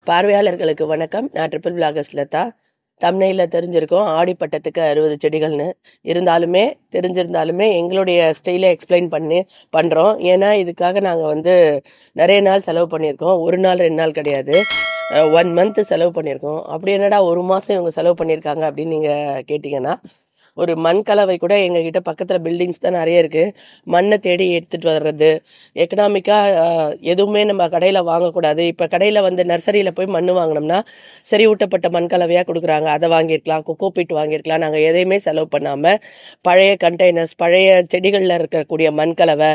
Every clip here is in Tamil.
பார்வையாளர்களுக்கு வணக்கம் நான் ட்ரிபிள் விலாகஸ் லதா தமிழில் தெரிஞ்சிருக்கோம் ஆடிப்பட்டத்துக்கு அறுபது செடிகள்னு இருந்தாலுமே தெரிஞ்சிருந்தாலுமே எங்களுடைய ஸ்டைலை எக்ஸ்பிளைன் பண்ணி பண்ணுறோம் ஏன்னா இதுக்காக நாங்கள் வந்து நிறைய நாள் செலவு பண்ணியிருக்கோம் ஒரு நாள் ரெண்டு நாள் கிடையாது ஒன் மந்த் செலவு பண்ணியிருக்கோம் அப்படி என்னடா ஒரு மாதம் இவங்க செலவு பண்ணியிருக்காங்க அப்படின்னு நீங்கள் கேட்டிங்கன்னா ஒரு மண் கலவை கூட எங்ககிட்ட பக்கத்தில் பில்டிங்ஸ் தான் நிறைய இருக்குது மண்ணை தேடி எடுத்துகிட்டு வர்றது எக்கனாமிக்காக எதுவுமே நம்ம கடையில் வாங்கக்கூடாது இப்போ கடையில் வந்து நர்சரியில் போய் மண் வாங்கினோம்னா சரி ஊட்டப்பட்ட மண் கலவையாக கொடுக்குறாங்க அதை வாங்கியிருக்கலாம் கொக்கோ பீட் வாங்கியிருக்கலாம் நாங்கள் எதையுமே செலவு பண்ணாமல் பழைய கண்டெய்னர்ஸ் பழைய செடிகளில் இருக்கக்கூடிய மண் கலவை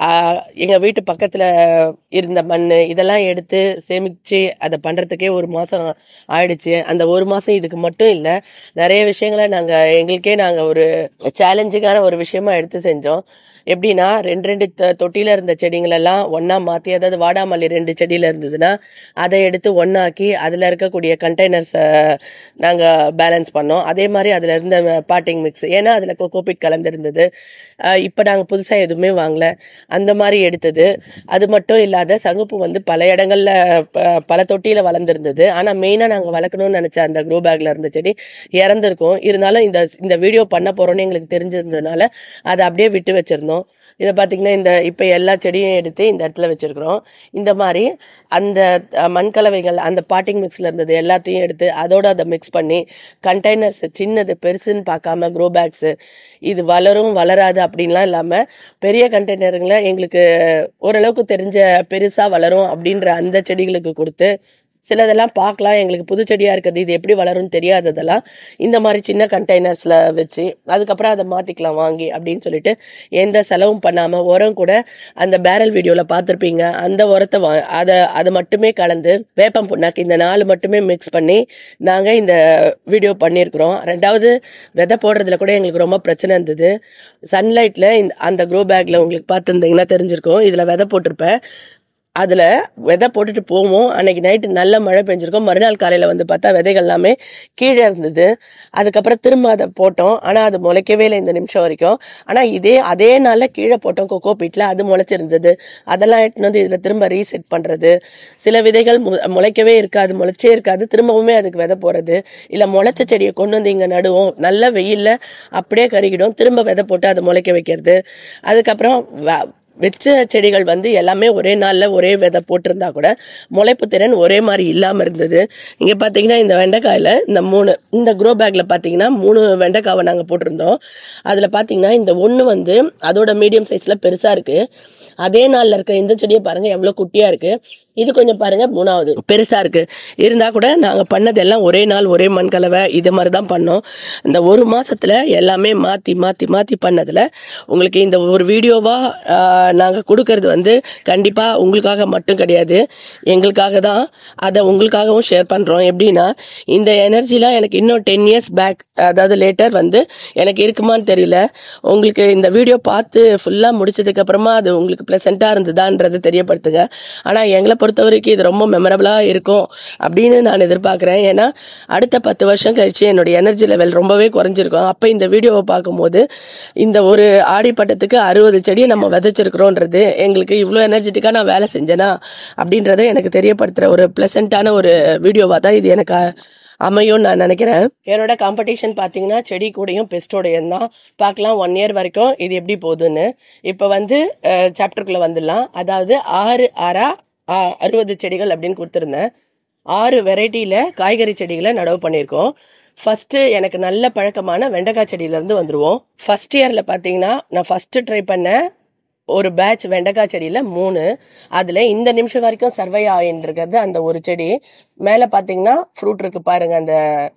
எங்கள் வீட்டு பக்கத்தில் இருந்த மண் இதெல்லாம் எடுத்து சேமித்து அதை பண்ணுறதுக்கே ஒரு மாதம் ஆயிடுச்சு அந்த ஒரு மாதம் இதுக்கு மட்டும் இல்லை நிறைய விஷயங்களை நாங்கள் எங்களுக்கே நாங்கள் ஒரு சேலஞ்சிங்கான ஒரு விஷயமா எடுத்து செஞ்சோம் எப்படின்னா ரெண்டு ரெண்டு தொ- தொட்டியில இருந்த செடிங்களெல்லாம் ஒன்றா மாற்றி அதாவது வாடாமல்லி ரெண்டு செடியில் இருந்ததுன்னா அதை எடுத்து ஒன்றாக்கி அதில் இருக்கக்கூடிய கண்டெய்னர்ஸை நாங்கள் பேலன்ஸ் பண்ணோம் அதே மாதிரி அதில் இருந்த பாட்டிங் மிக்ஸ் ஏன்னா அதில் கோகோபிட் கலந்துருந்தது இப்போ நாங்கள் புதுசாக எதுவுமே வாங்கல அந்த மாதிரி எடுத்தது அது மட்டும் இல்லாத சங்குப்பூ வந்து பல இடங்கள்ல ப- பல தொட்டியில் வளர்ந்துருந்தது ஆனால் மெயினாக நாங்கள் வளர்க்கணும்னு நினச்ச அந்த க்ரோ பேக்கில் இருந்த செடி இறந்துருக்கும் இருந்தாலும் இந்த இந்த வீடியோ பண்ண போகிறோன்னு எங்களுக்கு தெரிஞ்சிருந்ததுனால அதை அப்படியே விட்டு வச்சுருந்தோம் இதை பார்த்தீங்கன்னா இந்த இப்போ எல்லா செடியும் எடுத்து இந்த இடத்துல வச்சுருக்குறோம் இந்த மாதிரி அந்த அஹ், மண்கலவைகள் அந்த பாட்டிங் மிக்ஸில் இருந்தது எல்லாத்தையும் எடுத்து அதோட அதை மிக்ஸ் பண்ணி கண்டெய்னர்ஸ் சின்னது பெருசுன்னு பார்க்காம க்ரோ பேக்ஸு இது வளரும் வளராது அப்படின்லாம் இல்லாமல் பெரிய கண்டெய்னருங்களை எங்களுக்கு ஓரளவுக்கு தெரிஞ்ச பெருசாக வளரும் அப்படின்ற அந்த செடிகளுக்கு கொடுத்து சிலதெல்லாம் பார்க்கலாம் எங்களுக்கு புது செடியாக இருக்குது இது எப்படி வளரும்னு தெரியாததெல்லாம் இந்த மாதிரி சின்ன கண்டெய்னர்ஸில் வச்சு அதுக்கப்புறம் அதை மாற்றிக்கலாம் வாங்கி அப்படின்னு சொல்லிட்டு எந்த செலவும் பண்ணாமல் உரம் கூட அந்த பேரல் வீடியோவில் பார்த்துருப்பீங்க அந்த உரத்தை வா அதை அதை மட்டுமே கலந்து வேப்பம் புண்ணாக்கு இந்த நாலு மட்டுமே மிக்ஸ் பண்ணி நாங்கள் இந்த வீடியோ பண்ணியிருக்கிறோம் ரெண்டாவது விதை போடுறதுல கூட எங்களுக்கு ரொம்ப பிரச்சனை இருந்தது சன்லைட்டில் இந்த அந்த க்ரோ பேக்கில் உங்களுக்கு பார்த்துருந்தீங்கன்னா தெரிஞ்சிருக்கும் இதில் விதை போட்டிருப்பேன் அதில் விதை போட்டுட்டு போவோம் அன்னைக்கு நைட்டு நல்ல மழை பெஞ்சிருக்கும் மறுநாள் காலையில் வந்து பார்த்தா விதைகள் எல்லாமே கீழே இருந்தது அதுக்கப்புறம் திரும்ப அதை போட்டோம் ஆனால் அது முளைக்கவே இல்லை இந்த நிமிஷம் வரைக்கும் ஆனால் இதே அதே நாளில் கீழே போட்டோம் கொக்கோ பீட்டில் அது முளைச்சிருந்தது அதெல்லாம் எடுத்துன்னு வந்து இதில் திரும்ப ரீசெட் பண்ணுறது சில விதைகள் மு முளைக்கவே இருக்காது முளைச்சே இருக்காது திரும்பவுமே அதுக்கு விதை போடுறது இல்லை முளைச்ச செடியை கொண்டு வந்து இங்கே நடுவோம் நல்ல வெயிலில் அப்படியே கருகிடும் திரும்ப விதை போட்டு அதை முளைக்க வைக்கிறது அதுக்கப்புறம் வ- வச்ச செடிகள் வந்து எல்லாமே ஒரே நாளில் ஒரே விதை போட்டிருந்தா கூட முளைப்பு திறன் ஒரே மாதிரி இல்லாமல் இருந்தது இங்கே பார்த்தீங்கன்னா இந்த வெண்டைக்காயில் இந்த மூணு இந்த க்ரோ பேக்கில் பார்த்தீங்கன்னா மூணு வெண்டைக்காவை நாங்கள் போட்டிருந்தோம் அதில் பார்த்தீங்கன்னா இந்த ஒன்று வந்து அதோட மீடியம் சைஸில் பெருசாக இருக்குது அதே நாளில் இருக்க இந்த செடியை பாருங்கள் எவ்வளோ குட்டியாக இருக்குது இது கொஞ்சம் பாருங்கள் மூணாவது பெருசாக இருக்குது இருந்தால் கூட நாங்கள் பண்ணதெல்லாம் ஒரே நாள் ஒரே மண் கலவை இது மாதிரி தான் பண்ணோம் இந்த ஒரு மாசத்துல எல்லாமே மாற்றி மாற்றி மாற்றி பண்ணதில் உங்களுக்கு இந்த ஒரு வீடியோவாக நாங்கள் கொடுக்கறது வந்து கண்டிப்பாக உங்களுக்காக மட்டும் கிடையாது எங்களுக்காக தான் அதை உங்களுக்காகவும் ஷேர் பண்ணுறோம் எப்படின்னா இந்த எனர்ஜிலாம் எனக்கு இன்னும் டென் இயர்ஸ் பேக் அதாவது லேட்டர் வந்து எனக்கு இருக்குமான்னு தெரியல உங்களுக்கு இந்த வீடியோ பார்த்து ஃபுல்லாக முடிச்சதுக்கப்புறமா அது உங்களுக்கு ப்ளசண்ட்டாக இருந்ததான்றது தெரியப்படுத்துங்க ஆனால் எங்களை பொறுத்த வரைக்கும் இது ரொம்ப மெமரபிளாக இருக்கும் அப்படின்னு நான் எதிர்பார்க்குறேன் ஏன்னா அடுத்த பத்து வருஷம் கழிச்சு என்னுடைய எனர்ஜி லெவல் ரொம்பவே குறைஞ்சிருக்கும் அப்போ இந்த வீடியோவை பார்க்கும்போது இந்த ஒரு ஆடிப்பட்டத்துக்கு அறுபது செடியை நம்ம விதைச்சிருக்கிறோன்றது எங்களுக்கு இவ்வளோ எனர்ஜெட்டிக்காக நான் வேலை செஞ்சேனா அப்படின்றத எனக்கு தெரியப்படுத்துகிற ஒரு ப்ளசண்ட்டான ஒரு வீடியோவாக தான் இது எனக்கு அமையும் நான் நினைக்கிறேன் என்னோட காம்படிஷன் பார்த்தீங்கன்னா செடி கூடயும் பெஸ்டோடையும் தான் பார்க்கலாம் ஒன் இயர் வரைக்கும் இது எப்படி போகுதுன்னு இப்போ வந்து சாப்டருக்குள்ளே வந்துடலாம் அதாவது ஆறு ஆறா ஆ, அறுபது செடிகள் அப்படின்னு கொடுத்துருந்தேன் ஆறு வெரைட்டியில் காய்கறி செடிகளை நடவு பண்ணியிருக்கோம் ஃபஸ்ட்டு எனக்கு நல்ல பழக்கமான வெண்டைக்காய் செடியிலேருந்து வந்துடுவோம் ஃபஸ்ட் இயரில் பார்த்தீங்கன்னா நான் ஃபஸ்ட்டு ட்ரை பண்ண ஒரு பேட்ச் வெண்டைக்காய் செடியில் மூணு அதில் இந்த நிமிஷம் வரைக்கும் சர்வை ஆகின்னு இருக்கிறது அந்த ஒரு செடி மேலே பார்த்தீங்கன்னா ஃப்ரூட் இருக்கு பாருங்க அந்த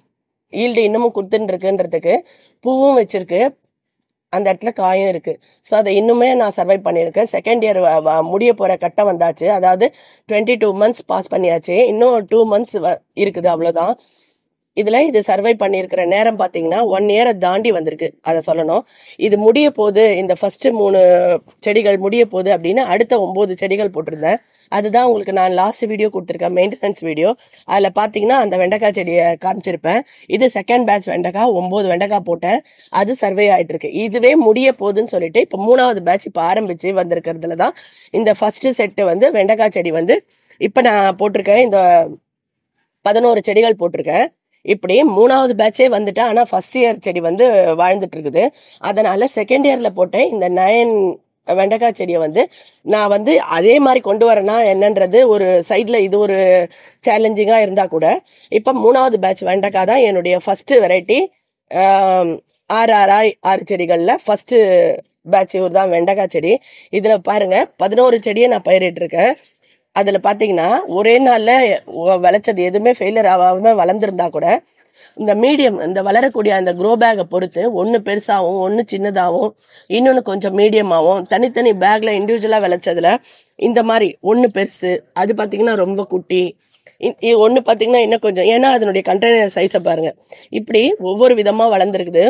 ஈல்டு இன்னமும் கொடுத்துன்னு இருக்குன்றதுக்கு பூவும் வச்சிருக்கு அந்த இடத்துல காயும் இருக்கு ஸோ அதை இன்னுமே நான் சர்வை பண்ணியிருக்கேன் செகண்ட் இயர் முடிய போகிற கட்டம் வந்தாச்சு அதாவது டுவெண்ட்டி டூ மந்த்ஸ் பாஸ் பண்ணியாச்சு இன்னும் டூ மந்த்ஸ் இருக்குது அவ்வளோதான் இதில் இது சர்வை பண்ணியிருக்கிற நேரம் பார்த்தீங்கன்னா ஒன் இயரை தாண்டி வந்திருக்கு அதை சொல்லணும் இது முடிய போகுது இந்த ஃபஸ்ட்டு மூணு செடிகள் முடிய போகுது அப்படின்னு அடுத்த ஒம்பது செடிகள் போட்டிருந்தேன் அதுதான் உங்களுக்கு நான் லாஸ்ட் வீடியோ கொடுத்துருக்கேன் மெயின்டெனன்ஸ் வீடியோ அதில் பார்த்தீங்கன்னா அந்த வெண்டைக்காய் செடியை காமிச்சிருப்பேன் இது செகண்ட் பேட்ச் வெண்டைக்காய் ஒம்பது வெண்டைக்காய் போட்டேன் அது சர்வே ஆயிட்டு இருக்கு இதுவே முடிய போகுதுன்னு சொல்லிட்டு இப்போ மூணாவது பேட்ச் இப்போ ஆரம்பிச்சு வந்திருக்கிறதுல தான் இந்த ஃபர்ஸ்ட் செட்டு வந்து வெண்டைக்காய் செடி வந்து இப்போ நான் போட்டிருக்கேன் இந்த பதினோரு செடிகள் போட்டிருக்கேன் இப்படி மூணாவது பேட்சே வந்துட்டேன் ஆனால் ஃபர்ஸ்ட் இயர் செடி வந்து வாழ்ந்துட்டு இருக்குது அதனால செகண்ட் இயரில் போட்டேன் இந்த நயன் வெண்டைக்காய் செடியை வந்து நான் வந்து அதே மாதிரி கொண்டு வரேன்னா என்னன்றது ஒரு சைடில் இது ஒரு சேலஞ்சிங்காக இருந்தால் கூட இப்போ மூணாவது பேட்ச் வெண்டைக்காய் தான் என்னுடைய ஃபஸ்ட்டு வெரைட்டி ஆறு ஆறாய் ஆறு செடிகளில் ஃபஸ்ட்டு பேட்ச் இவர் தான் வெண்டைக்காய் செடி இதில் பாருங்கள் பதினோரு செடியை நான் பயிரிட்டிருக்கேன் அதில் பார்த்தீங்கன்னா ஒரே நாளில் விளைச்சது எதுவுமே ஃபெயிலியர் ஆகாம வளர்ந்துருந்தா கூட இந்த மீடியம் இந்த வளரக்கூடிய அந்த க்ரோ பேக்கை பொறுத்து ஒன்று பெருசாகவும் ஒன்று சின்னதாகவும் இன்னொன்று கொஞ்சம் மீடியமாகவும் தனித்தனி பேக்கில் இண்டிவிஜுவலாக விளைச்சதுல இந்த மாதிரி ஒன்று பெருசு அது பார்த்தீங்கன்னா ரொம்ப குட்டி ஒன்று பார்த்தீங்கன்னா இன்னும் கொஞ்சம் ஏன்னா அதனுடைய கண்டெய்னர் சைஸை பாருங்கள் இப்படி ஒவ்வொரு விதமாக வளர்ந்துருக்குது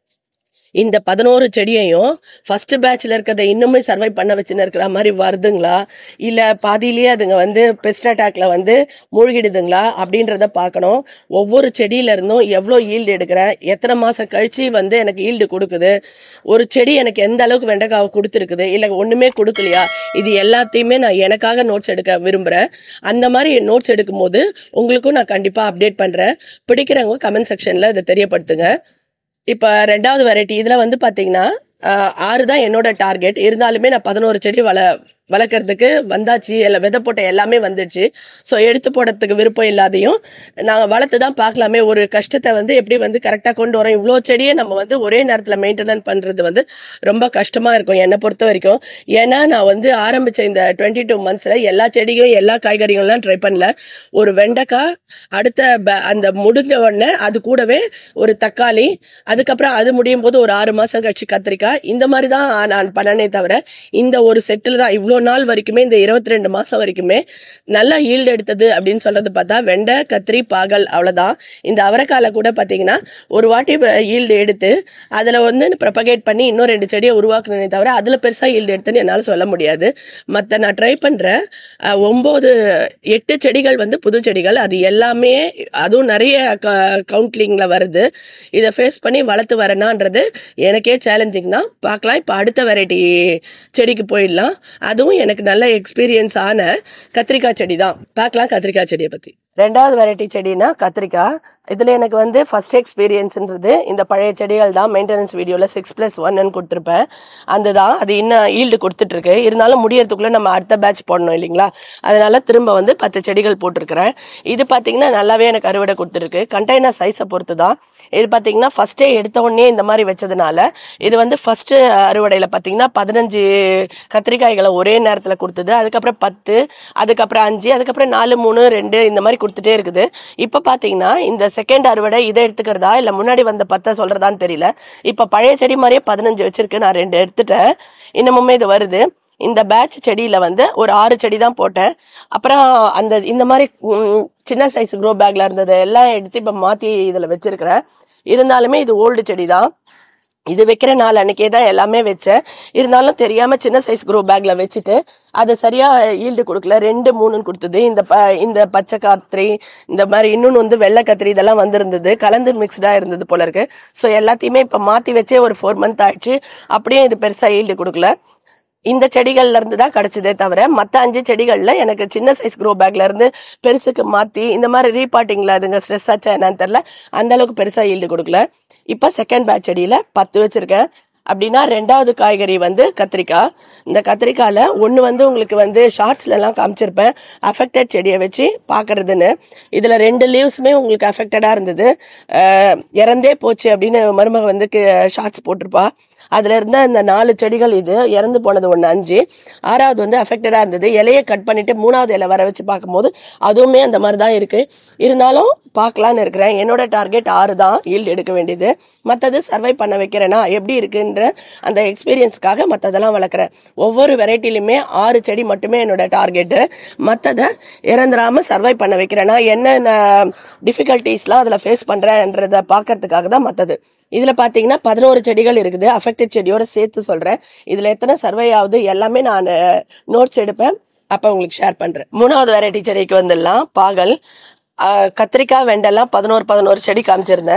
இந்த பதினோரு செடியையும் ஃபர்ஸ்ட் பேட்ச்ல இருக்கிறத இன்னுமே சர்வை பண்ண வச்சுன்னு இருக்கிற மாதிரி வருதுங்களா இல்ல பாதியிலேயே அதுங்க வந்து பெஸ்ட் அட்டாக்ல வந்து மூழ்கிடுதுங்களா அப்படின்றத பார்க்கணும் ஒவ்வொரு செடியில இருந்தும் எவ்வளோ ஈல்டு எடுக்கிறேன் எத்தனை மாசம் கழிச்சு வந்து எனக்கு ஈல்டு கொடுக்குது ஒரு செடி எனக்கு எந்த அளவுக்கு வெண்டைக்காவை கொடுத்துருக்குது இல்லை ஒண்ணுமே கொடுக்கலையா இது எல்லாத்தையுமே நான் எனக்காக நோட்ஸ் எடுக்க விரும்புறேன் அந்த மாதிரி நோட்ஸ் எடுக்கும் போது உங்களுக்கும் நான் கண்டிப்பா அப்டேட் பண்றேன் பிடிக்கிறவங்க கமெண்ட் செக்ஷன்ல இதை தெரியப்படுத்துங்க இப்போ ரெண்டாவது வெரைட்டி இதில் வந்து பார்த்தீங்கன்னா ஆஹ், ஆறு தான் என்னோட டார்கெட் இருந்தாலுமே நான் பதினோரு செடி வள வளர்க்குறதுக்கு வந்தாச்சு இல்லை விதை போட்ட எல்லாமே வந்துடுச்சு ஸோ எடுத்து போடுறதுக்கு விருப்பம் இல்லாதையும் நாங்கள் வளர்த்து தான் பார்க்கலாமே ஒரு கஷ்டத்தை வந்து எப்படி வந்து கரெக்டாக கொண்டு வரோம் இவ்வளோ செடியை நம்ம வந்து ஒரே நேரத்தில் மெயின்டெனன் பண்ணுறது வந்து ரொம்ப கஷ்டமாக இருக்கும் என்னை பொறுத்த வரைக்கும் ஏன்னா நான் வந்து ஆரம்பித்த இந்த டுவெண்ட்டி டூ மந்த்ஸில் எல்லா செடியும் எல்லா காய்கறிகள்லாம் ட்ரை பண்ணல ஒரு வெண்டைக்காய் அடுத்த ப- அந்த முடிஞ்ச உடனே அது கூடவே ஒரு தக்காளி அதுக்கப்புறம் அது முடியும் போது ஒரு ஆறு மாசம் கழிச்சு கத்திரிக்காய் இந்த மாதிரி தான் நான் பண்ணனே தவிர இந்த ஒரு செட்டில் தான் இவ்வளோ நாள் வரைக்குமே இந்த இருபத்தி ரெண்டு மாசம் வரைக்குமே நல்லா ஈல்டு எடுத்தது அப்படின்னு சொல்றது பார்த்தா வெண்டை கத்திரி பாகல் அவ்வளவுதான் இந்த அவரைக்கால கூட பார்த்தீங்கன்னா ஒரு வாட்டி ஈல்டு எடுத்து அதில் வந்து ப்ரப்பகேட் பண்ணி இன்னும் ரெண்டு செடியை உருவாக்கணுமே தவிர அதில் பெருசாக ஈல்டு எடுத்துன்னு என்னால் சொல்ல முடியாது மற்ற நான் ட்ரை பண்ணுற ஒம்பது எட்டு செடிகள் வந்து புது செடிகள் அது எல்லாமே அதுவும் நிறைய கவுண்ட்லிங்கில் வருது இதை ஃபேஸ் பண்ணி வளர்த்து வரேனான்றது எனக்கே சேலஞ்சிங் தான் பார்க்கலாம் இப்போ அடுத்த வெரைட்டி செடிக்கு போயிடலாம் அதுவும் எனக்கு நல்ல எக்ஸ்பீரியன்ஸ் ஆன கத்திரிக்காய் செடி தான் பார்க்கலாம் கத்திரிக்காய் செடியை பற்றி ரெண்டாவது வெரைட்டி செடினா கத்திரிக்காய் இதில் எனக்கு வந்து ஃபர்ஸ்ட் எக்ஸ்பீரியன்ஸ்ன்றது இந்த பழைய செடிகள் தான் மெயின்டெனன்ஸ் வீடியோவில் சிக்ஸ் ப்ளஸ் ஒன்னு கொடுத்துருப்பேன் அந்த தான் அது இன்னும் ஈல்டு கொடுத்துட்ருக்கு இருந்தாலும் முடியறதுக்குள்ளே நம்ம அடுத்த பேட்ச் போடணும் இல்லைங்களா அதனால திரும்ப வந்து பத்து செடிகள் போட்டிருக்கிறேன் இது பார்த்தீங்கன்னா நல்லாவே எனக்கு அறுவடை கொடுத்துருக்கு கண்டெய்னர் சைஸை பொறுத்து தான் இது பார்த்தீங்கன்னா ஃபஸ்ட்டே எடுத்த உடனே இந்த மாதிரி வச்சதுனால இது வந்து ஃபஸ்ட்டு அறுவடையில் பார்த்தீங்கன்னா பதினஞ்சு கத்திரிக்காய்களை ஒரே நேரத்தில் கொடுத்தது அதுக்கப்புறம் பத்து அதுக்கப்புறம் அஞ்சு அதுக்கப்புறம் நாலு மூணு ரெண்டு இந்த மாதிரி கொடுத்துட்டே இருக்குது இப்போ பார்த்தீங்கன்னா இந்த செகண்ட் அறுவடை இதை எடுத்துக்கிறதா இல்லை முன்னாடி வந்த பத்தை சொல்கிறதான்னு தெரியல இப்போ பழைய செடி மாதிரியே பதினஞ்சு வச்சிருக்கு நான் ரெண்டு எடுத்துட்டேன் இன்னமுமே இது வருது இந்த பேட்ச் செடியில் வந்து ஒரு ஆறு செடி தான் போட்டேன் அப்புறம் அந்த இந்த மாதிரி ம், சின்ன சைஸ் க்ரோ பேக்கில் இருந்ததை எல்லாம் எடுத்து இப்போ மாற்றி இதில் வச்சிருக்கிறேன் இருந்தாலுமே இது ஓல்டு செடி தான் இது வைக்கிற நாள் அன்னைக்கே தான் எல்லாமே வச்சேன் இருந்தாலும் தெரியாம சின்ன சைஸ் க்ரோ பேக்ல வச்சுட்டு அது சரியா ஈல்டு கொடுக்கல ரெண்டு மூணுன்னு கொடுத்தது இந்த ப இந்த பச்சை கத்திரி இந்த மாதிரி இன்னொன்று வந்து வெள்ளை கத்திரி இதெல்லாம் வந்திருந்தது கலந்து மிக்ஸ்டாக இருந்தது போல இருக்கு ஸோ எல்லாத்தையுமே இப்போ மாற்றி வச்சே ஒரு ஃபோர் மந்த் ஆயிடுச்சு அப்படியே இது பெருசாக ஈல்டு கொடுக்கல இந்த செடிகள்ல இருந்து தான் கிடைச்சதே தவிர மற்ற அஞ்சு செடிகள்ல எனக்கு சின்ன சைஸ் க்ரோ பேக்ல இருந்து பெருசுக்கு மாத்தி இந்த மாதிரி ரீபாட்டிங்ல அதுங்க ஸ்ட்ரெஸ் ஆச்சா என்னன்னு தெரியல அந்த அளவுக்கு பெருசா ஈல்டு கொடுக்கல இப்போ செகண்ட் பேட்ச் செடியில பத்து வச்சிருக்கேன் அப்படின்னா ரெண்டாவது காய்கறி வந்து கத்திரிக்காய் இந்த கத்திரிக்காயில் ஒன்று வந்து உங்களுக்கு வந்து ஷார்ட்ஸ்லலாம் காமிச்சிருப்பேன் அஃபெக்டட் செடியை வச்சு பார்க்கறதுன்னு இதில் ரெண்டு லீவ்ஸுமே உங்களுக்கு அஃபெக்டடாக இருந்தது அஹ், இறந்தே போச்சு அப்படின்னு மருமக வந்து ஷார்ட்ஸ் போட்டிருப்பா அதில் இருந்த இந்த நாலு செடிகள் இது இறந்து போனது ஒன்று அஞ்சு ஆறாவது வந்து அஃபெக்டடாக இருந்தது இலையை கட் பண்ணிட்டு மூணாவது இலை வர வச்சு பார்க்கும்போது அதுவுமே அந்த மாதிரி தான் இருக்குது இருந்தாலும் பார்க்கலான்னு இருக்கிறேன் என்னோட டார்கெட் ஆறு தான் ஈல்டு எடுக்க வேண்டியது மற்றது சர்வை பண்ண வைக்கிறேன்னா எப்படி இருக்குன்ற அந்த எக்ஸ்பீரியன்ஸ்க்காக மற்றதெல்லாம் வளர்க்குறேன் ஒவ்வொரு வெரைட்டிலையுமே ஆறு செடி மட்டுமே என்னோட டார்கெட்டு மற்றதை இறந்துடாமல் சர்வை பண்ண வைக்கிறேன்னா என்னென்ன டிஃபிகல்ட்டிஸ்லாம் அதில் ஃபேஸ் பண்ணுறேன்றதை பார்க்கறதுக்காக தான் மற்றது இதில் பார்த்தீங்கன்னா பதினோரு செடிகள் இருக்குது அஃபெக்டட் செடியோட சேர்த்து சொல்கிறேன் இதில் எத்தனை சர்வை ஆகுது எல்லாமே நான் நோட்ஸ் எடுப்பேன் அப்போ உங்களுக்கு ஷேர் பண்ணுறேன் மூணாவது வெரைட்டி செடிக்கு வந்துடலாம் பாகல் ஆஹ் கத்திரிக்காய் வெண்டெல்லாம் பதினோரு பதினோரு செடி காமிச்சிருந்தேன்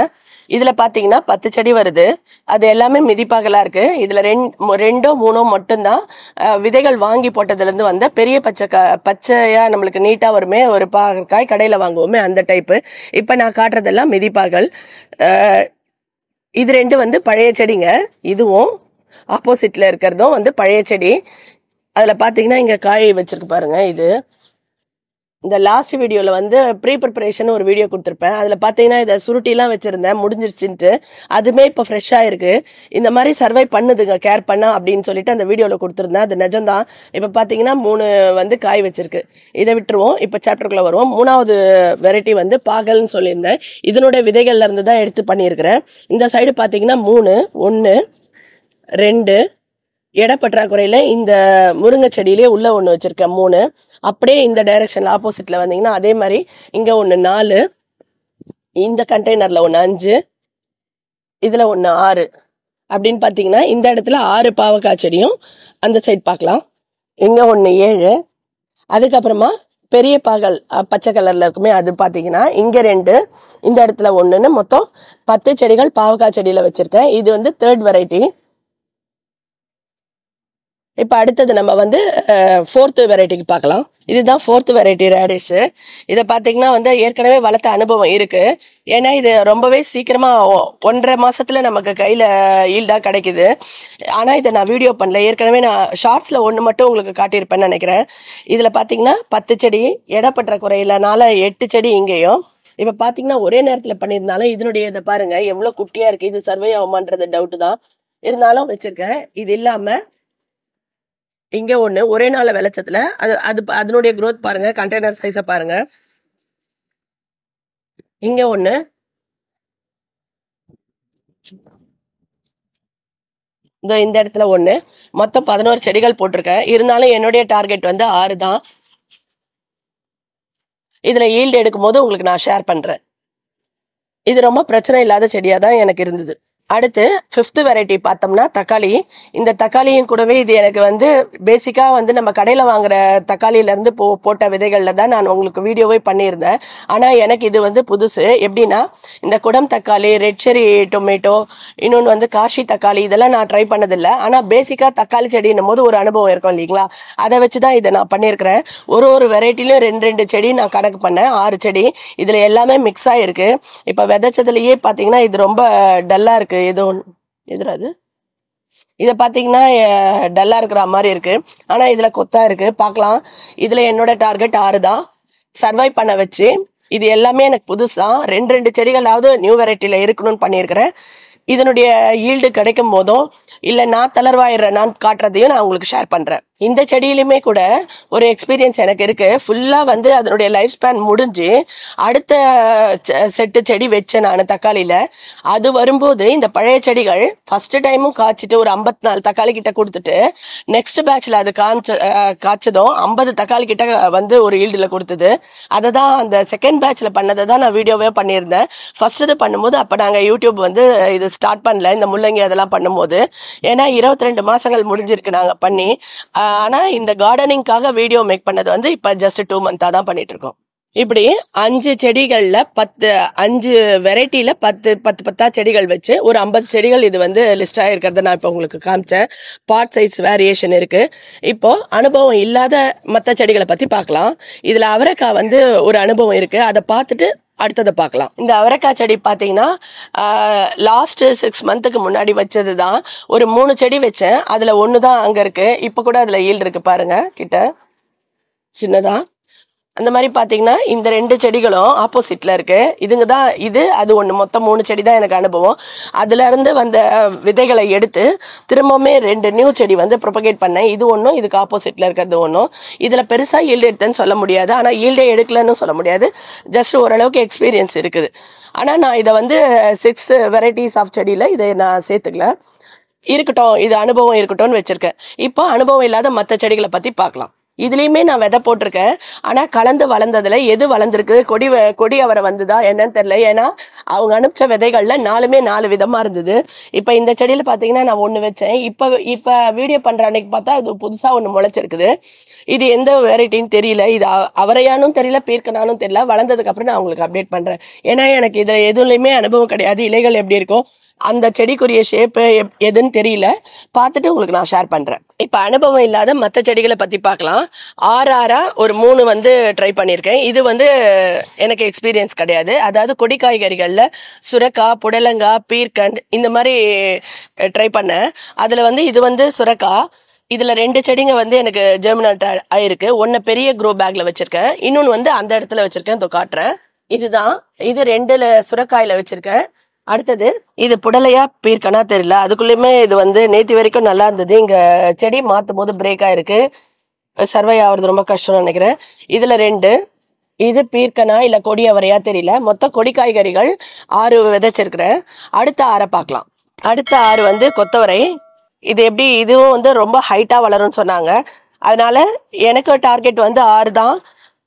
இதுல பாத்தீங்கன்னா பத்து செடி வருது அது எல்லாமே மிதிப்பாகலா இருக்கு இதுல ரெண்டு ரெண்டோ மூணோ மட்டும்தான் அஹ், விதைகள் வாங்கி போட்டதுல இருந்து வந்த பெரிய பச்சை கா பச்சையா நம்மளுக்கு நீட்டா வருமே ஒரு பாகற்காய் கடையில வாங்குவோமே அந்த டைப்பு இப்ப நான் காட்டுறதெல்லாம் மிதிப்பாகல் அஹ், இது ரெண்டு வந்து பழைய செடிங்க இதுவும் ஆப்போசிட்ல இருக்கிறதும் வந்து பழைய செடி அதுல பாத்தீங்கன்னா இங்க காய் வச்சிருக்கு பாருங்க இது இந்த லாஸ்ட் வீடியோவில் வந்து ப்ரீ ப்ரிப்பரேஷன் ஒரு வீடியோ கொடுத்துருப்பேன் அதில் பார்த்தீங்கன்னா இதை சுருட்டிலாம் வச்சுருந்தேன் முடிஞ்சிருச்சுன்ட்டு அதுவுமே இப்போ ஃப்ரெஷ்ஷாக இருக்குது இந்த மாதிரி சர்வை பண்ணுதுங்க கேர் பண்ணா அப்படின்னு சொல்லிட்டு அந்த வீடியோவில் கொடுத்துருந்தேன் அது நிஜம்தான் இப்போ பார்த்தீங்கன்னா மூணு வந்து காய் வச்சிருக்கு இதை விட்டுருவோம் இப்போ சாப்டருக்குள்ளே வருவோம் மூணாவது வெரைட்டி வந்து பாகல்னு சொல்லியிருந்தேன் இதனுடைய விதைகள்ல இருந்து தான் எடுத்து பண்ணியிருக்கிறேன் இந்த சைடு பார்த்தீங்கன்னா மூணு ஒன்று ரெண்டு எடை பற்றாக்குறையில் இந்த முருங்கை செடியிலே உள்ள ஒன்று வச்சுருக்கேன் மூணு அப்படியே இந்த டைரக்ஷனில் ஆப்போசிட்டில் வந்தீங்கன்னா அதே மாதிரி இங்கே ஒன்று நாலு இந்த கண்டெய்னரில் ஒன்று அஞ்சு இதில் ஒன்று ஆறு அப்படின்னு பார்த்தீங்கன்னா இந்த இடத்துல ஆறு பாவக்காய் செடியும் அந்த சைடு பார்க்கலாம் இங்கே ஒன்று ஏழு அதுக்கப்புறமா பெரிய பாகல் அஹ், பச்சை கலரில் இருக்குமே அது பார்த்தீங்கன்னா இங்கே ரெண்டு இந்த இடத்துல ஒன்றுன்னு மொத்தம் பத்து செடிகள் பாவக்காய் செடியில் வச்சுருக்கேன் இது வந்து தேர்ட் வெரைட்டி இப்போ அடுத்தது நம்ம வந்து ஃபோர்த்து வெரைட்டிக்கு பார்க்கலாம் இதுதான் ஃபோர்த்து வெரைட்டி ரேடிஷு இதை பார்த்தீங்கன்னா வந்து ஏற்கனவே வளர்த்த அனுபவம் இருக்கு ஏன்னா இது ரொம்பவே சீக்கிரமா ஒ- ஒன்றரை மாசத்துல நமக்கு கையில ஈல்டா கிடைக்குது ஆனா இதை நான் வீடியோ பண்ணல ஏற்கனவே நான் ஷார்ட்ஸ்ல ஒன்று மட்டும் உங்களுக்கு காட்டியிருப்பேன்னு நினைக்கிறேன் இதுல பார்த்தீங்கன்னா பத்து செடி எடை பற்றாக்குறையிலனால எட்டு செடி இங்கேயும் இப்போ பார்த்தீங்கன்னா ஒரே நேரத்தில் பண்ணியிருந்தாலும் இதனுடைய இதை பாருங்க எவ்வளோ குட்டியா இருக்கு இது சர்வே ஆகுமான்றது டவுட் தான் இருந்தாலும் வச்சிருக்கேன் இது இல்லாம இங்க ஒண்ணு ஒரே நாள் விளைச்சத்துல அது அது அதனுடைய growth பாருங்க கண்டெய்னர் சைஸ பாருங்க இங்க ஒண்ணு இந்த இந்த இடத்துல ஒண்ணு மொத்தம் பதினோரு செடிகள் போட்டிருக்கேன் இருந்தாலும் என்னுடைய டார்கெட் வந்து ஆறு தான் இதுல ஈல்டு எடுக்கும் போது உங்களுக்கு நான் ஷேர் பண்றேன் இது ரொம்ப பிரச்சனை இல்லாத செடியா தான் எனக்கு இருந்தது அடுத்து ஃபிஃப்த் வெரைட்டி பார்த்தோம்னா தக்காளி இந்த தக்காளியும் கூடவே இது எனக்கு வந்து பேசிக்காக வந்து நம்ம கடையில் வாங்குற தக்காளியில இருந்து போ போட்ட விதைகளில் தான் நான் உங்களுக்கு வீடியோவே பண்ணியிருந்தேன் ஆனால் எனக்கு இது வந்து புதுசு எப்படின்னா இந்த குடம் தக்காளி ரெட் செரி டொமேட்டோ இன்னொன்று வந்து காஷி தக்காளி இதெல்லாம் நான் ட்ரை பண்ணதில்லை ஆனால் பேசிக்காக தக்காளி செடின்னும் போது ஒரு அனுபவம் இருக்கும் இல்லைங்களா அதை வச்சு தான் இதை நான் பண்ணியிருக்கிறேன் ஒரு ஒரு வெரைட்டிலையும் ரெண்டு ரெண்டு செடி நான் கணக்கு பண்ணேன் ஆறு செடி இதில் எல்லாமே மிக்ஸ் ஆகிருக்கு இப்போ விதைச்சதுலயே பார்த்தீங்கன்னா இது ரொம்ப டல்லாக இருக்கு ஏதோ ஒன்று எதிராது இதை பார்த்தீங்கன்னா டல்லாக இருக்கிற மாதிரி இருக்கு ஆனால் இதில் கொத்தா இருக்கு பார்க்கலாம் இதில் என்னோட டார்கெட் ஆறு தான் சர்வை பண்ண வச்சு இது எல்லாமே எனக்கு புதுசா ரெண்டு ரெண்டு செடிகளாவது நியூ வெரைட்டியில் இருக்கணும்னு பண்ணியிருக்கிறேன் இதனுடைய ஈல்டு கிடைக்கும் போதும் இல்லை நான் தளர்வாயிடுற நான் காட்டுறதையும் நான் உங்களுக்கு ஷேர் பண்ணுறேன் இந்த செடியிலுமே கூட ஒரு எக்ஸ்பீரியன்ஸ் எனக்கு இருக்கு ஃபுல்லாக வந்து அதனுடைய லைஃப் ஸ்பேன் முடிஞ்சு அடுத்த செட்டு செடி வச்சேன் நான் தக்காளியில் அது வரும்போது இந்த பழைய செடிகள் ஃபர்ஸ்ட் டைமும் காய்ச்சிட்டு ஒரு ஐம்பத்தி நாலு தக்காளி கிட்ட கொடுத்துட்டு நெக்ஸ்ட் பேட்ச்ல அது காமிச்ச அஹ், காய்ச்சதும் ஐம்பது தக்காளி கிட்ட வந்து ஒரு ஈல்டில் கொடுத்தது அதை தான் அந்த செகண்ட் பேட்ச்ல பண்ணதை தான் நான் வீடியோவே பண்ணியிருந்தேன் ஃபர்ஸ்ட் இது பண்ணும்போது அப்போ நாங்கள் யூடியூப் வந்து இது ஸ்டார்ட் பண்ணல இந்த முள்ளங்கி அதெல்லாம் பண்ணும்போது ஏன்னா இருபத்தி ரெண்டு மாசங்கள் முடிஞ்சிருக்கு நாங்கள் பண்ணி ஆஹ், ஆனா இந்த கார்டனிங்காக வீடியோ மேக் பண்ணது வந்து இப்போ ஜஸ்ட் டூ மந்த்தாக தான் பண்ணிட்டு இருக்கோம் இப்படி அஞ்சு செடிகள்ல பத்து அஞ்சு வெரைட்டியில பத்து பத்து பத்தா செடிகள் வச்சு ஒரு ஐம்பது செடிகள் இது வந்து லிஸ்ட் ஆயிருக்கிறத நான் இப்போ உங்களுக்கு காமிச்சேன் பாட் சைஸ் வேரியேஷன் இருக்கு இப்போ அனுபவம் இல்லாத மற்ற செடிகளை பத்தி பார்க்கலாம் இதுல அவரைக்காய் வந்து ஒரு அனுபவம் இருக்கு அதை பார்த்துட்டு அடுத்ததை பார்க்கலாம் இந்த அவரைக்காய் செடி பார்த்தீங்கன்னா லாஸ்ட் சிக்ஸ் மந்த்துக்கு முன்னாடி வச்சது தான் ஒரு மூணு செடி வச்சேன் அதில் ஒன்று தான் அங்கே இருக்கு இப்போ கூட அதில் ஈல்டு இருக்கு பாருங்க கிட்ட சின்னதா அந்த மாதிரி பார்த்தீங்கன்னா இந்த ரெண்டு செடிகளும் ஆப்போசிட்ல இருக்கு இதுங்க தான் இது அது ஒன்று மொத்தம் மூணு செடி தான் எனக்கு அனுபவம் அதுல இருந்து வந்த விதைகளை எடுத்து திரும்பவுமே ரெண்டு நியூ செடி வந்து ப்ரொபகேட் பண்ணேன் இது ஒன்றும் இதுக்கு ஆப்போசிட்ல இருக்கிறது ஒன்றும் இதில் பெருசாக ஈல்டு எடுத்தேன்னு சொல்ல முடியாது ஆனால் ஈல்டே எடுக்கலன்னு சொல்ல முடியாது ஜஸ்ட் ஓரளவுக்கு எக்ஸ்பீரியன்ஸ் இருக்குது ஆனால் நான் இதை வந்து சிக்ஸ் வெரைட்டிஸ் ஆஃப் செடியில் இதை நான் சேர்த்துக்கல இருக்கட்டும் இது அனுபவம் இருக்கட்டும்னு வச்சிருக்கேன் இப்போ அனுபவம் இல்லாத மற்ற செடிகளை பற்றி பார்க்கலாம் இதுலயுமே நான் விதை போட்டிருக்கேன் ஆனா கலந்து வளர்ந்ததுல எது வளர்ந்துருக்கு கொடி வ- கொடி அவரை வந்துதா என்னன்னு தெரியல ஏன்னா அவங்க அனுப்பிச்ச விதைகள்ல நாலுமே நாலு விதமா இருந்தது இப்ப இந்த செடியில பாத்தீங்கன்னா நான் ஒண்ணு வச்சேன் இப்ப இப்ப வீடியோ பண்ற அன்னைக்கு பார்த்தா இது புதுசா ஒண்ணு முளைச்சிருக்குது இது எந்த வெரைட்டின்னு தெரியல இது அ- அவரையானும் தெரியல பீர்க்கனானும் தெரியல வளர்ந்ததுக்கு அப்புறம் நான் உங்களுக்கு அப்டேட் பண்றேன் ஏன்னா எனக்கு இதுல எதுலயுமே அனுபவம் கிடையாது இலைகள் எப்படி இருக்கும் அந்த செடிக்குரிய ஷேப்பு எதுன்னு தெரியல பார்த்துட்டு உங்களுக்கு நான் ஷேர் பண்றேன் இப்போ அனுபவம் இல்லாத மற்ற செடிகளை பத்தி பார்க்கலாம் ஆறு ஆறா ஒரு மூணு வந்து ட்ரை பண்ணியிருக்கேன் இது வந்து எனக்கு எக்ஸ்பீரியன்ஸ் கிடையாது அதாவது கொடி காய்கறிகளில் சுரக்காய் புடலங்காய் பீர்க்கண்ட் இந்த மாதிரி ட்ரை பண்ணேன் அதில் வந்து இது வந்து சுரக்காய் இதுல ரெண்டு செடிங்க வந்து எனக்கு ஜெர்மினேட் ஆயிருக்கு ஒன்னு பெரிய க்ரோ பேக்ல வச்சிருக்கேன் இன்னொன்னு வந்து அந்த இடத்துல வச்சிருக்கேன் இதோ காட்டுறேன் இதுதான் இது ரெண்டுல சுரக்காயில வச்சிருக்கேன் அடுத்தது இது புடலையா பீர்க்கனா தெரியல அதுக்குள்ளயுமே இது வந்து நேத்தி வரைக்கும் நல்லா இருந்தது இங்க செடி மாத்தும் போது பிரேக் ஆயிருக்கு சர்வை ஆகுறது ரொம்ப கஷ்டம்னு நினைக்கிறேன் இதுல ரெண்டு இது பீர்க்கனா இல்ல கொடி அவரையா தெரியல மொத்த கொடி காய்கறிகள் ஆறு விதைச்சிருக்கிறேன் அடுத்த ஆறை பார்க்கலாம் அடுத்த ஆறு வந்து கொத்தவரை இது எப்படி இதுவும் வந்து ரொம்ப ஹைட்டா வளரும்னு சொன்னாங்க அதனால எனக்கு டார்கெட் வந்து ஆறு தான்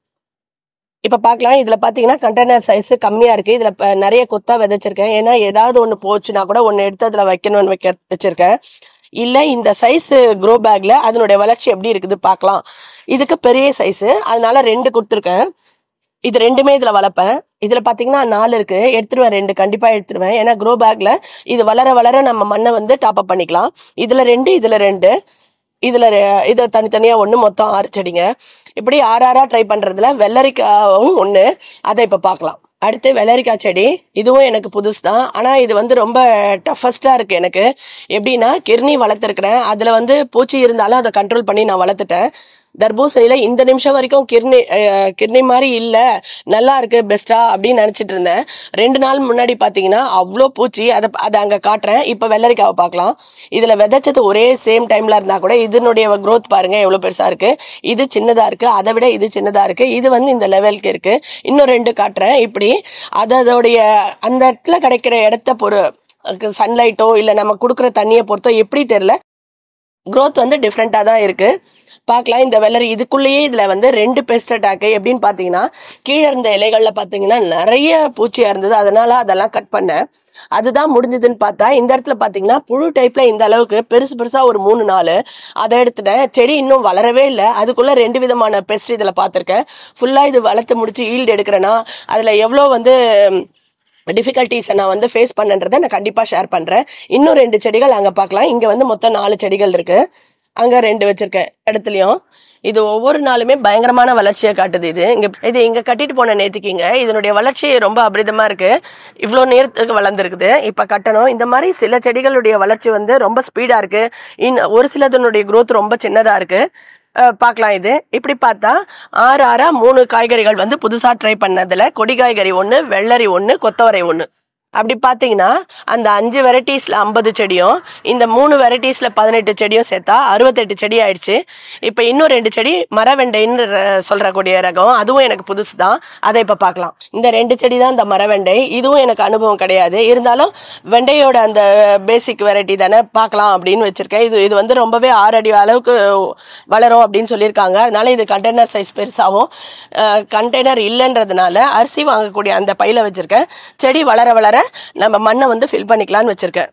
இப்ப பார்க்கலாம் இதுல பாத்தீங்கன்னா கண்டெய்னர் சைஸ் கம்மியா இருக்கு இதுல ப- நிறைய கொத்தா விதைச்சிருக்கேன் ஏன்னா ஏதாவது ஒண்ணு போச்சுன்னா கூட ஒண்ணு எடுத்து அதுல வைக்கணும்னு வைக்க வச்சிருக்கேன் இல்ல இந்த சைஸ் க்ரோ பேக்ல அதனுடைய வளர்ச்சி எப்படி இருக்குது பார்க்கலாம் இதுக்கு பெரிய சைஸ் அதனால ரெண்டு கொடுத்துருக்கேன் இது ரெண்டுமே இதுல வளர்ப்பேன் இதுல பாத்தீங்கன்னா நாலு இருக்கு எடுத்துருவேன் ரெண்டு கண்டிப்பா எடுத்துருவேன் ஏன்னா க்ரோ பேக்ல இது வளர வளர நம்ம மண்ணை வந்து டாப் அப் பண்ணிக்கலாம் இதுல ரெண்டு இதுல ரெண்டு இதுல ரெ- இதுல தனித்தனியா ஒண்ணு மொத்தம் ஆறு செடிங்க இப்படி ஆறு ஆறா ட்ரை பண்றதுல வெள்ளரிக்காவும் ஒண்ணு அதை இப்ப பார்க்கலாம் அடுத்து வெள்ளரிக்காய் செடி இதுவும் எனக்கு புதுசு தான் ஆனா இது வந்து ரொம்ப டஃபஸ்டா இருக்கு எனக்கு எப்படின்னா கிர்னி வளர்த்துருக்கிறேன் அதுல வந்து பூச்சி இருந்தாலும் அதை கண்ட்ரோல் பண்ணி நான் வளர்த்துட்டேன் தர்பூசணியில இந்த நிமிஷம் வரைக்கும் கிர்னி அஹ், கிர்னி மாதிரி இல்ல நல்லா இருக்கு பெஸ்டா அப்படின்னு நினைச்சிட்டு இருந்தேன் ரெண்டு நாள் முன்னாடி பாத்தீங்கன்னா அவ்வளோ பூச்சி அதை அதை அங்க காட்டுறேன் இப்ப வெள்ளரிக்காவை பார்க்கலாம் இதுல விதைச்சது ஒரே சேம் டைம்ல இருந்தா கூட இதனுடைய growth பாருங்க எவ்வளவு பெருசா இருக்கு இது சின்னதா இருக்கு அதை விட இது சின்னதா இருக்கு இது வந்து இந்த லெவலுக்கு இருக்கு இன்னும் ரெண்டு காட்டுறேன் இப்படி அது அதோடைய அந்த இடத்துல கிடைக்கிற இடத்த பொறு சன்லைட்டோ இல்ல நம்ம கொடுக்குற தண்ணியை பொறுத்தோ எப்படி தெரியல growth வந்து டிஃப்ரெண்ட்டாக தான் இருக்கு பார்க்கலாம் இந்த வெள்ளரி இதுக்குள்ளேயே இதுல வந்து ரெண்டு பெஸ்ட் அட்டாக் எப்படின்னு பார்த்தீங்கன்னா கீழே இருந்த இலைகள்ல பார்த்தீங்கன்னா நிறைய பூச்சியா இருந்தது அதனால அதெல்லாம் கட் பண்ணேன் அதுதான் முடிஞ்சதுன்னு பார்த்தா இந்த இடத்துல பார்த்தீங்கன்னா புழு டைப்ல இந்த அளவுக்கு பெருசு பெருசா ஒரு மூணு நாள் அதை எடுத்துட்டேன் செடி இன்னும் வளரவே இல்லை அதுக்குள்ள ரெண்டு விதமான பெஸ்ட் இதுல பார்த்துருக்கேன் ஃபுல்லா இது வளர்த்து முடிச்சு ஈல்டு எடுக்கிறேன்னா அதுல எவ்வளோ வந்து டிஃபிகல்ட்டிஸை நான் வந்து ஃபேஸ் பண்ணன்றதை நான் கண்டிப்பாக ஷேர் பண்ணுறேன் இன்னும் ரெண்டு செடிகள் அங்கே பார்க்கலாம் இங்கே வந்து மொத்தம் நாலு செடிகள் இருக்கு அங்கே ரெண்டு வச்சிருக்கேன் இடத்துலையும் இது ஒவ்வொரு நாளுமே பயங்கரமான வளர்ச்சியை காட்டுது இது இங்க இது இங்க கட்டிட்டு போன நேத்துக்குங்க இதனுடைய வளர்ச்சி ரொம்ப அபரிதமா இருக்கு இவ்வளோ நேரத்துக்கு வளர்ந்துருக்குது இப்ப கட்டணும் இந்த மாதிரி சில செடிகளுடைய வளர்ச்சி வந்து ரொம்ப ஸ்பீடா இருக்கு இன் ஒரு சிலதனுடைய growth ரொம்ப சின்னதா இருக்கு அஹ் பார்க்கலாம் இது இப்படி பார்த்தா ஆறு ஆறா மூணு காய்கறிகள் வந்து புதுசா ட்ரை பண்ணதுல கொடி காய்கறி ஒன்று வெள்ளரி ஒன்று கொத்தவரை ஒன்று அப்படி பார்த்தீங்கன்னா அந்த அஞ்சு வெரைட்டிஸ்ல ஐம்பது செடியும் இந்த மூணு வெரைட்டிஸ்ல பதினெட்டு செடியும் சேர்த்தா அறுபத்தெட்டு செடி ஆயிடுச்சு இப்போ இன்னும் ரெண்டு செடி மரவெண்டைன்னு ர- சொல்றக்கூடிய ரகம் அதுவும் எனக்கு புதுசு தான் அதை இப்போ பார்க்கலாம் இந்த ரெண்டு செடி தான் இந்த மரவெண்டை இதுவும் எனக்கு அனுபவம் கிடையாது இருந்தாலும் வெண்டையோட அந்த பேசிக் வெரைட்டி தானே பார்க்கலாம் அப்படின்னு வச்சிருக்கேன் இது இது வந்து ரொம்பவே ஆறு அடி அளவுக்கு வளரும் அப்படின்னு சொல்லியிருக்காங்க அதனால இது கண்டெய்னர் சைஸ் பெருசாகவும் கண்டெய்னர் இல்லைன்றதுனால அரிசி வாங்கக்கூடிய அந்த பையில வச்சிருக்கேன் செடி வளர வளர நம்ம மண்ணை வந்து ஃபில் பண்ணிக்கலாம்னு வச்சிருக்கேன்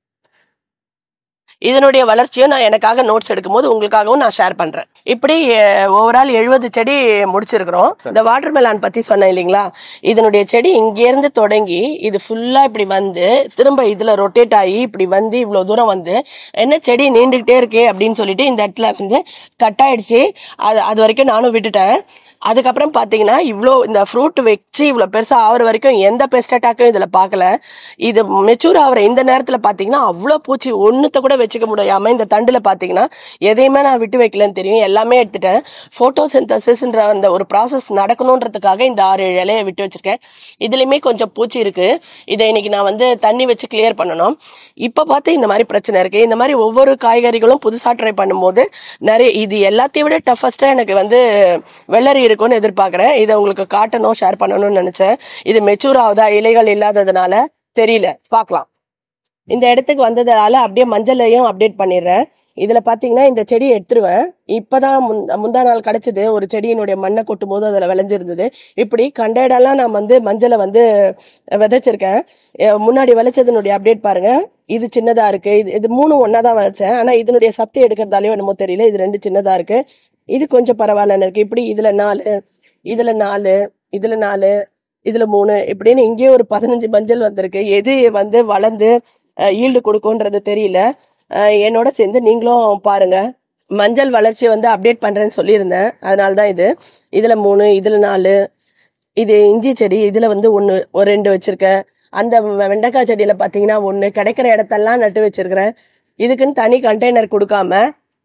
இதனுடைய வளர்ச்சியும் நான் எனக்காக நோட்ஸ் எடுக்கும்போது உங்களுக்காகவும் நான் ஷேர் பண்றேன் இப்படி ஓவரால் எழுபது செடி முடிச்சிருக்கிறோம் இந்த வாட்டர் மெலான் பத்தி சொன்னேன் இல்லைங்களா இதனுடைய செடி இங்கேருந்து தொடங்கி இது ஃபுல்லா இப்படி வந்து திரும்ப இதுல ரொட்டேட் ஆகி இப்படி வந்து இவ்வளவு தூரம் வந்து என்ன செடி நீண்டுகிட்டே இருக்கே அப்படின்னு சொல்லிட்டு இந்த இடத்துல வந்து கட் ஆயிடுச்சு அது அது வரைக்கும் நானும் விட்டுட்டேன் அதுக்கப்புறம் பார்த்தீங்கன்னா இவ்வளோ இந்த ஃப்ரூட் வச்சு இவ்வளோ பெருசாக ஆகிற வரைக்கும் எந்த பெஸ்ட் அட்டாக்கும் இதில் பார்க்கல இது மெச்சூர் ஆகிற இந்த நேரத்தில் பார்த்தீங்கன்னா அவ்வளோ பூச்சி ஒன்றுத்த கூட வச்சுக்க முடியாமல் இந்த தண்டில் பார்த்தீங்கன்னா எதையுமே நான் விட்டு வைக்கலன்னு தெரியும் எல்லாமே எடுத்துட்டேன் ஃபோட்டோ சிந்தசிஸ்ன்ற அந்த ஒரு ப்ராசஸ் நடக்கணுன்றதுக்காக இந்த ஆறு ஏழு இலையை விட்டு வச்சிருக்கேன் இதுலேயுமே கொஞ்சம் பூச்சி இருக்குது இதை இன்னைக்கு நான் வந்து தண்ணி வச்சு கிளியர் பண்ணணும் இப்போ பார்த்து இந்த மாதிரி பிரச்சனை இருக்குது இந்த மாதிரி ஒவ்வொரு காய்கறிகளும் புதுசாக ட்ரை பண்ணும்போது நிறைய இது எல்லாத்தையும் விட டஃபஸ்ட்டாக எனக்கு வந்து வெள்ளரி இருக்கும்னு எதிர்பார்க்குறேன் இதை உங்களுக்கு காட்டணும் ஷேர் பண்ணணும்னு நினச்சேன் இது மெச்சூர் ஆகுதா இலைகள் இல்லாததுனால தெரியல பார்க்கலாம் இந்த இடத்துக்கு வந்ததால அப்படியே மஞ்சளையும் அப்டேட் பண்ணிடுறேன் இதுல பாத்தீங்கன்னா இந்த செடியை எடுத்துருவேன் இப்பதான் முந்த- முந்தா நாள் கிடைச்சது ஒரு செடியினுடைய மண்ணை கொட்டும் போது அதுல விளைஞ்சிருந்தது இப்படி கண்ட இடம்லாம் நான் வந்து மஞ்சளை வந்து விதைச்சிருக்கேன் அஹ் முன்னாடி விளைச்சதுனுடைய அப்டேட் பாருங்க இது சின்னதா இருக்கு இது இது மூணு ஒன்னா தான் விளைச்சேன் ஆனா இதனுடைய சத்து எடுக்கிறதாலயோ என்னமோ தெரியல இது ரெண்டு சின்னதா இருக்கு இது கொஞ்சம் பரவாயில்லன்னு இருக்கு இப்படி இதுல நாலு இதுல நாலு இதுல நாலு இதுல மூணு இப்படின்னு இங்கேயே ஒரு பதினஞ்சு மஞ்சள் வந்திருக்கு எது வந்து வளர்ந்து ஈல்டு கொடுக்கும்ன்றது தெரியல அஹ் என்னோட சேர்ந்து நீங்களும் பாருங்க மஞ்சள் வளர்ச்சி வந்து அப்டேட் பண்றேன்னு சொல்லியிருந்தேன் அதனால தான் இது இதுல மூணு இதுல நாலு இது இஞ்சி செடி இதுல வந்து ஒன்று ஒரு ரெண்டு வச்சிருக்கேன் அந்த வெ- வெண்டைக்காய் செடியில பாத்தீங்கன்னா ஒன்று கிடைக்கிற இடத்தெல்லாம் நட்டு வச்சிருக்கிறேன் இதுக்குன்னு தனி கண்டெய்னர் கொடுக்காம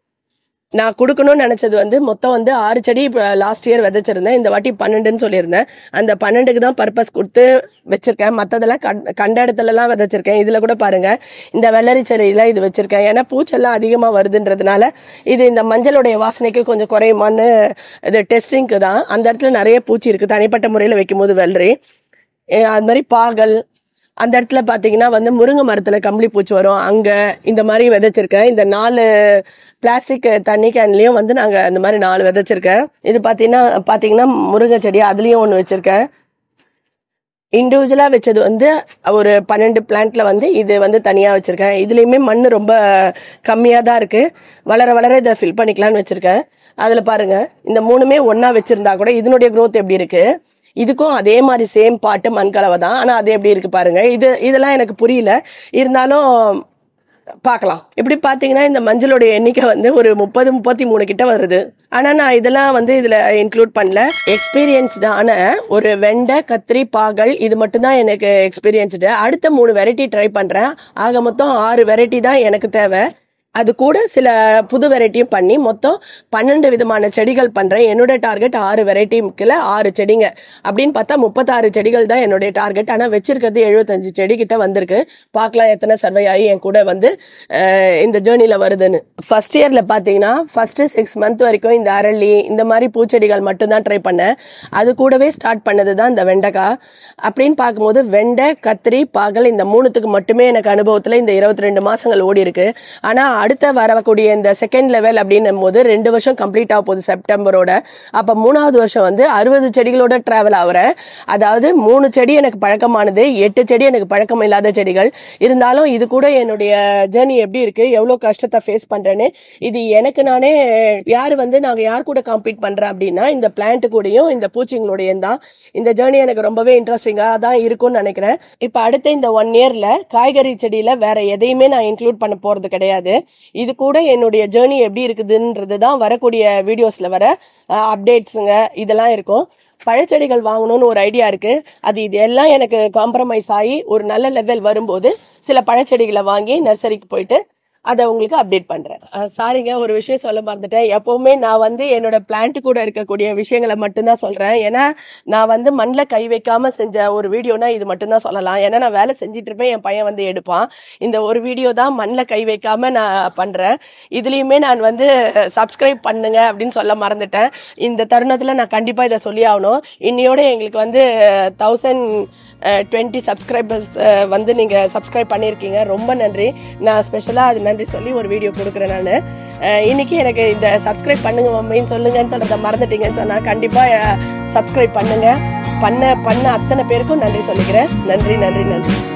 நான் கொடுக்கணும்னு நினைச்சது வந்து மொத்தம் வந்து ஆறு செடி லாஸ்ட் இயர் விதைச்சிருந்தேன் இந்த வாட்டி பன்னெண்டுன்னு சொல்லியிருந்தேன் அந்த பன்னெண்டுக்கு தான் பர்பஸ் கொடுத்து வச்சிருக்கேன் மற்றதெல்லாம் கண்- கண்ட இடத்துலலாம் விதைச்சிருக்கேன் இதில் கூட பாருங்க இந்த வெள்ளரி செடியில இது வச்சிருக்கேன் ஏன்னா பூச்செல்லாம் அதிகமாக வருதுன்றதுனால இது இந்த மஞ்சளுடைய வாசனைக்கு கொஞ்சம் குறையுமான்னு இது டெஸ்டிங்க்கு தான் அந்த இடத்துல நிறைய பூச்சி இருக்கு தனிப்பட்ட முறையில் வைக்கும்போது வெள்ளரி அஹ் அது மாதிரி பாகல் அந்த இடத்துல பார்த்தீங்கன்னா வந்து முருங்கை மரத்தில் கம்பளி பூச்சி வரும் அங்கே இந்த மாதிரி விதைச்சிருக்கேன் இந்த நாலு பிளாஸ்டிக் தண்ணி கேன்லேயும் வந்து நாங்கள் அந்த மாதிரி நாலு விதைச்சிருக்கேன் இது பார்த்தீங்கன்னா பார்த்தீங்கன்னா முருங்கை செடி அதுலேயும் ஒன்று வச்சுருக்கேன் இண்டிவிஜுவலாக வச்சது வந்து ஒரு பன்னெண்டு பிளான்ட்ல வந்து இது வந்து தனியாக வச்சுருக்கேன் இதுலேயுமே மண் ரொம்ப கம்மியாக தான் இருக்குது வளர வளர இதை ஃபில் பண்ணிக்கலாம்னு வச்சுருக்கேன் அதில் பாருங்க இந்த மூணுமே ஒன்றா வச்சுருந்தா கூட இதனுடைய growth எப்படி இருக்குது இதுக்கும் அதே மாதிரி சேம் பாட்டு மண் கலவை தான் ஆனால் அது எப்படி இருக்குது பாருங்க இது இதெல்லாம் எனக்கு புரியல இருந்தாலும் பார்க்கலாம் இப்படி பார்த்தீங்கன்னா இந்த மஞ்சளுடைய எண்ணிக்கை வந்து ஒரு முப்பது முப்பத்தி மூணு கிட்ட வருது ஆனால் நான் இதெல்லாம் வந்து இதில் இன்க்ளூட் பண்ணல எக்ஸ்பீரியன்ஸ்டான ஒரு வெண்டை கத்திரி பாகல் இது மட்டும்தான் எனக்கு எக்ஸ்பீரியன்ஸ்டு அடுத்த மூணு வெரைட்டி ட்ரை பண்ணுறேன் ஆக மொத்தம் ஆறு வெரைட்டி தான் எனக்கு தேவை அது கூட சில புது வெரைட்டியும் பண்ணி மொத்தம் பன்னெண்டு விதமான செடிகள் பண்ணுறேன் என்னோட டார்கெட் ஆறு வெரைட்டிக்குள்ள ஆறு செடிங்க அப்படின்னு பார்த்தா முப்பத்தாறு செடிகள் தான் என்னுடைய டார்கெட் ஆனால் வச்சிருக்கிறது எழுபத்தஞ்சு செடி கிட்ட வந்திருக்கு பார்க்கலாம் எத்தனை சர்வை ஆகி என் கூட வந்து அஹ், இந்த ஜேர்னியில் வருதுன்னு ஃபர்ஸ்ட் இயரில் பார்த்தீங்கன்னா ஃபர்ஸ்ட் சிக்ஸ் மந்த் வரைக்கும் இந்த அரளி இந்த மாதிரி பூச்செடிகள் மட்டும்தான் ட்ரை பண்ணேன் அது கூடவே ஸ்டார்ட் பண்ணது தான் இந்த வெண்டைக்காய் அப்படின்னு பார்க்கும்போது வெண்டை கத்திரி பாகல் இந்த மூணுத்துக்கு மட்டுமே எனக்கு அனுபவத்தில் இந்த இருபத்தி ரெண்டு மாசங்கள் ஓடி இருக்கு ஆனால் அடுத்த வரக்கூடிய இந்த செகண்ட் லெவல் அப்படின்னும் போது ரெண்டு வருஷம் கம்ப்ளீட் ஆக போகுது செப்டம்பரோட அப்போ மூணாவது வருஷம் வந்து அறுபது செடிகளோட ட்ராவல் ஆகுறேன் அதாவது மூணு செடி எனக்கு பழக்கமானது எட்டு செடி எனக்கு பழக்கம் இல்லாத செடிகள் இருந்தாலும் இது கூட என்னுடைய ஜேர்னி எப்படி இருக்கு எவ்வளோ கஷ்டத்தை ஃபேஸ் பண்றேன்னு இது எனக்கு நானே யார் வந்து நாங்கள் யார் கூட காம்பீட் பண்றேன் அப்படின்னா இந்த பிளான்ட் கூடயும் இந்த பூச்சிங்களோடையும் தான் இந்த ஜேர்னி எனக்கு ரொம்பவே இன்ட்ரெஸ்டிங்காக தான் இருக்கும்னு நினைக்கிறேன் இப்போ அடுத்த இந்த ஒன் இயர்ல காய்கறி செடியில வேற எதையுமே நான் இன்க்ளூட் பண்ண போறது கிடையாது இது கூட என்னுடைய ஜேர்னி எப்படி இருக்குதுன்றது தான் வரக்கூடிய வீடியோஸ்ல வர அப்டேட்ஸுங்க இதெல்லாம் இருக்கும் பழச்செடிகள் வாங்கணும்னு ஒரு ஐடியா இருக்கு அது இது எல்லாம் எனக்கு காம்ப்ரமைஸ் ஆகி ஒரு நல்ல லெவல் வரும்போது சில பழச்செடிகளை வாங்கி நர்சரிக்கு போயிட்டு அதை உங்களுக்கு அப்டேட் பண்றேன் சாரிங்க ஒரு விஷயம் சொல்ல மறந்துட்டேன் எப்பவுமே நான் வந்து என்னோட பிளான்ட் கூட இருக்கக்கூடிய விஷயங்களை மட்டும்தான் சொல்றேன் ஏன்னா நான் வந்து மண்ணில் கை வைக்காம செஞ்ச ஒரு வீடியோனா இது மட்டும்தான் சொல்லலாம் ஏன்னா நான் வேலை செஞ்சுட்டு இருப்பேன் என் பையன் வந்து எடுப்பான் இந்த ஒரு வீடியோ தான் மண்ணில் கை வைக்காம நான் பண்றேன் இதுலயுமே நான் வந்து சப்ஸ்கிரைப் பண்ணுங்க அப்படின்னு சொல்ல மறந்துட்டேன் இந்த தருணத்தில் நான் கண்டிப்பாக இதை சொல்லி ஆகணும் இன்னையோட எங்களுக்கு வந்து தௌசண்ட் டுவெண்ட்டி சப்ஸ்கிரைபர்ஸ் வந்து நீங்கள் சப்ஸ்கிரைப் பண்ணியிருக்கீங்க ரொம்ப நன்றி நான் ஸ்பெஷலாக அது நன்றி சொல்லி ஒரு வீடியோ கொடுக்குறேன் நான் இன்னைக்கு எனக்கு இந்த சப்ஸ்கிரைப் பண்ணுங்க மம்மின்னு சொல்லுங்கன்னு சொல்கிறத மறந்துட்டீங்கன்னு சொன்னால் கண்டிப்பாக சப்ஸ்கிரைப் பண்ணுங்க பண்ண பண்ண அத்தனை பேருக்கும் நன்றி சொல்லிக்கிறேன் நன்றி நன்றி நன்றி